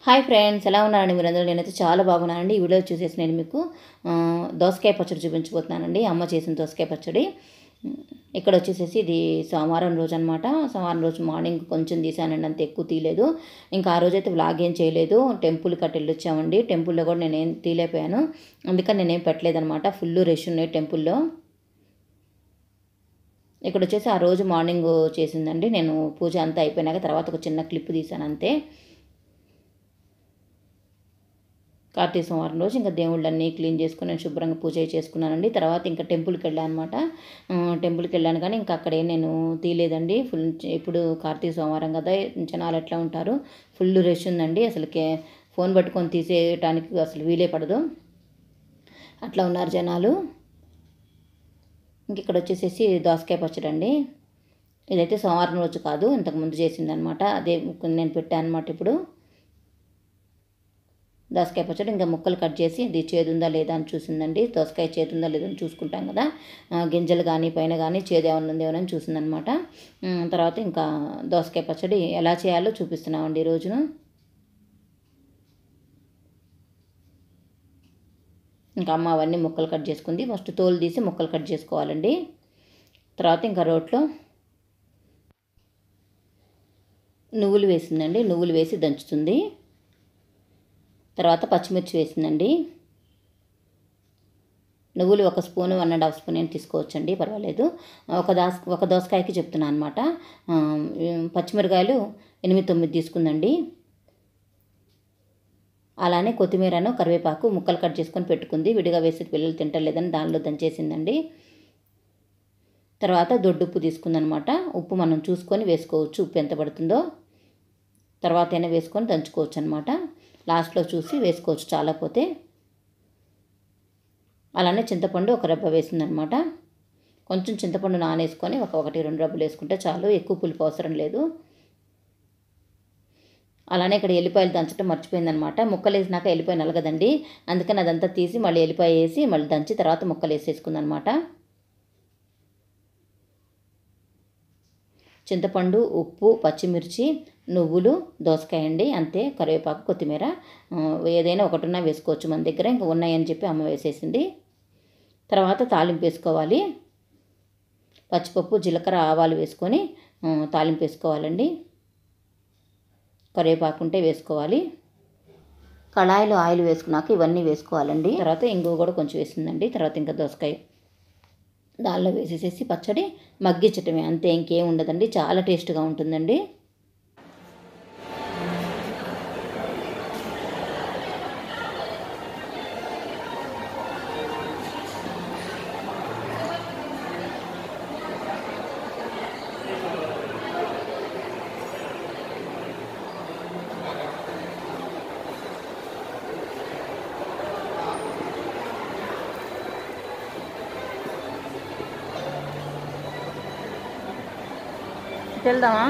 hi friends ఎలా ఉన్నారండి మీరందరూ నేనైతే చాలా బాగున్నానండి ఈ వీడియో చూసేసి నేను మీకు ఆ, దోసకాయ పచ్చడి చూపించబోతున్నానండి అమ్మ చేసిన దోసకాయ పచ్చడి ఇక్కడ వచ్చేసేసి ఇది సోమవారం రోజు అనమాట సోమవారం రోజు మార్నింగ్ కొంచెం తీసానండి అంత ఎక్కువ తీయలేదు ఇంకా ఆ రోజైతే వ్లాగ్ ఏం చేయలేదు టెంపుల్ కట్టి వెళ్ళొచ్చామండి టెంపుల్లో కూడా నేనేం తీయలేకపోయాను అందుకని నేనేం పెట్టలేదనమాట ఫుల్ రష్ ఉన్నాయి టెంపుల్లో ఇక్కడ వచ్చేసి ఆ రోజు మార్నింగ్ చేసిందండి నేను పూజ అంతా అయిపోయినాక తర్వాత ఒక చిన్న క్లిప్ తీసాను అంతే కార్తీక సోమవారం రోజు ఇంకా దేవుళ్ళన్నీ క్లీన్ చేసుకుని నేను శుభ్రంగా పూజ చేసుకున్నానండి తర్వాత ఇంకా టెంపుల్కి వెళ్ళాను అనమాట టెంపుల్కి వెళ్ళాను కానీ ఇంకా అక్కడే నేను తీయలేదండి ఫుల్ ఇప్పుడు కార్తీక సోమవారం కదా జనాలు ఎట్లా ఉంటారు ఫుల్ రష్ ఉందండి అసలుకే ఫోన్ పట్టుకొని తీసేయటానికి అసలు వీలే పడదు అట్లా ఉన్నారు జనాలు ఇంక ఇక్కడ వచ్చేసేసి దోసకాయ పచ్చడి అండి ఇదైతే సోమవారం రోజు కాదు ఇంతకుముందు చేసిందనమాట అదే నేను పెట్టాను అనమాట ఇప్పుడు దోసకాయ పచ్చడి ఇంకా ముక్కలు కట్ చేసి ఇది చేదుందా లేదా అని చూసిందండి దోసకాయ చేదుందా లేదా అని చూసుకుంటాం కదా ఆ, గింజలు కానీ పైన కానీ చేదు ఏమన్నా ఉందేమో అని చూసిందనమాట ఉమ్, తర్వాత ఇంకా దోసకాయ పచ్చడి ఎలా చేయాలో చూపిస్తున్నామండి ఈ రోజును ఇంకా అమ్మ అవన్నీ ముక్కలు కట్ చేసుకుంది ఫస్ట్ తోలు తీసి ముక్కలు కట్ చేసుకోవాలండి తర్వాత ఇంకా రోట్లో నువ్వులు వేసిందండి నువ్వులు వేసి దంచుతుంది తర్వాత పచ్చిమిర్చి వేసిందండి నువ్వులు ఒక spoon one and half spoon అయినా తీసుకోవచ్చండి పర్వాలేదు ఒక దాస్ ఒక దోసకాయకి చెప్తున్నాను అనమాట పచ్చిమిరకాయలు ఎనిమిది తొమ్మిది తీసుకుందండి అలానే కొత్తిమీరను కరివేపాకు ముక్కలు కట్ చేసుకొని పెట్టుకుంది విడిగా వేసి పిల్లలు తింటలేదని దానిలో దంచేసిందండి తర్వాత దొడ్డుప్పు తీసుకుందనమాట ఉప్పు మనం చూసుకొని వేసుకోవచ్చు ఉప్పు ఎంత పడుతుందో తర్వాత అయినా వేసుకొని దంచుకోవచ్చు అనమాట లాస్ట్లో చూసి వేసుకోవచ్చు చాలా పోతే అలానే చింతపండు ఒక రబ్బ వేసిందనమాట కొంచెం చింతపండు నానేసుకొని ఒక ఒకటి రెండు రబ్బలు వేసుకుంటే చాలు ఎక్కువ పులుపు అవసరం లేదు అలానే ఇక్కడ ఎల్లిపాయలు దంచడం మర్చిపోయిందనమాట ముక్కలు వేసినాక ఎల్లిపాయ నలగదండి అందుకని అదంతా తీసి మళ్ళీ ఎల్లిపాయ వేసి మళ్ళీ దంచి తర్వాత ముక్కలు వేసేసుకుందనమాట చింతపండు ఉప్పు పచ్చిమిర్చి నువ్వులు దోసకాయ అండి అంతే కరివేపాకు కొత్తిమీర ఆ, ఏదైనా ఒకటిన్నా వేసుకోవచ్చు మన దగ్గర ఇంకా ఉన్నాయని చెప్పి అమ్మ వేసేసింది తర్వాత తాలింపు వేసుకోవాలి పచ్చిపప్పు జీలకర్ర ఆవాలు వేసుకొని ఆ, తాలింపు వేసుకోవాలండి కరివేపాకు ఉంటే వేసుకోవాలి కళాయిలో ఆయిల్ వేసుకున్నాక ఇవన్నీ వేసుకోవాలండి తర్వాత ఇంగువ కూడా కొంచెం వేసిందండి తర్వాత ఇంకా దోసకాయ దానిలో వేసేసేసి పచ్చడి మగ్గించటమే అంతే ఇంకేం ఉండదండి చాలా టేస్ట్గా ఉంటుందండి వెళ్దామా